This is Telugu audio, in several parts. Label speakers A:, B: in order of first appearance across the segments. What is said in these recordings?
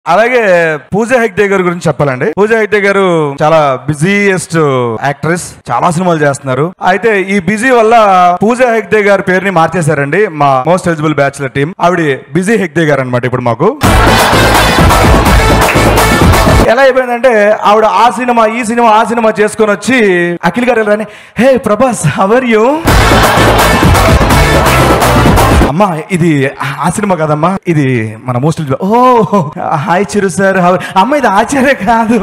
A: అలాగే పూజ హెగ్డే గారి గురించి చెప్పాలండి పూజ హెగ్డే గారు చాలా బిజీయెస్ట్ యాక్ట్రెస్ చాలా సినిమాలు చేస్తున్నారు అయితే ఈ బిజీ వల్ల పూజ హెగ్డే గారి పేరుని మార్చేశారండి మా మోస్ట్ ఎలిజిబుల్ బ్యాచులర్ టీం ఆవిడ బిజీ హెగ్డే గారు అనమాట ఇప్పుడు మాకు ఎలా అయిపోయిందంటే ఆవిడ ఆ సినిమా ఈ సినిమా ఆ సినిమా చేసుకొని వచ్చి అఖిల్ గారు వెళ్ళని హే ప్రభాస్ హవర్ యూ అమ్మా ఇది ఆ సినిమా కదమ్మా ఇది మన most oh hi Chiru sir అమ్మ ఇది ఆచార్య కాదు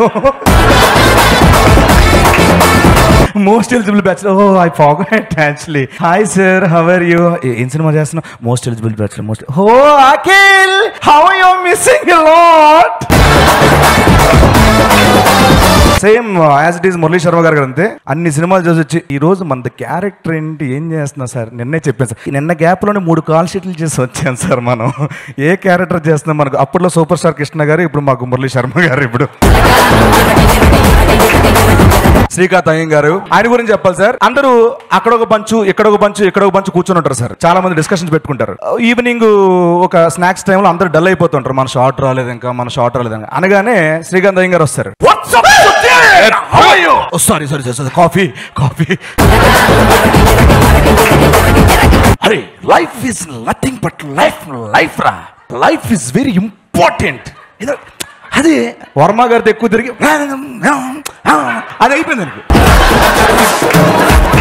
A: most eligible batch oh I forgot actually hi sir how are you ఏం సినిమా చేస్తున్నావు most eligible batch most oh Akhil how you missing lot same as it is Murali Sharma గారు అంతే అన్ని సినిమాలు చూసి వచ్చి ఈ రోజు మన క్యారెక్టర్ ఏంటి ఏం చేస్తున్నా సార్ నిన్నే చెప్పాను సార్ నిన్న గ్యాప్ లోనే మూడు కాల్ షీట్లు చేసి వచ్చాను సార్ మనం ఏ క్యారెక్టర్ చేస్తున్నాం మనకు అప్పట్లో సూపర్ స్టార్ కృష్ణ గారు ఇప్పుడు మాకు మురళీ శర్మ గారు ఇప్పుడు శ్రీకాంత్ అయ్యం గారు ఆయన గురించి చెప్పాలి సార్ అందరూ అక్కడ ఒక పంచు ఇక్కడ ఒక పంచు ఇక్కడ ఒక పంచు కూర్చొని ఉంటారు సార్ చాలా మంది డిస్కషన్స్ పెట్టుకుంటారు ఈవినింగ్ ఒక స్నాక్స్ టైంలో అందరూ డల్ అయిపోతుంటారు మన షార్ట్ రాలేదు ఇంకా మన షార్ట్ రాలేదు ఇంకా అనగానే శ్రీకాంత్ అయ్యం గారు వస్తారు sorry sorry sorry coffee coffee అరే life is nothing but life life రా లైఫ్ ఇస్ వెరీ ఇంపార్టెంట్ అది వర్మ గారితో ఎక్కువ తిరిగి అది అయిపోయింది అనుకో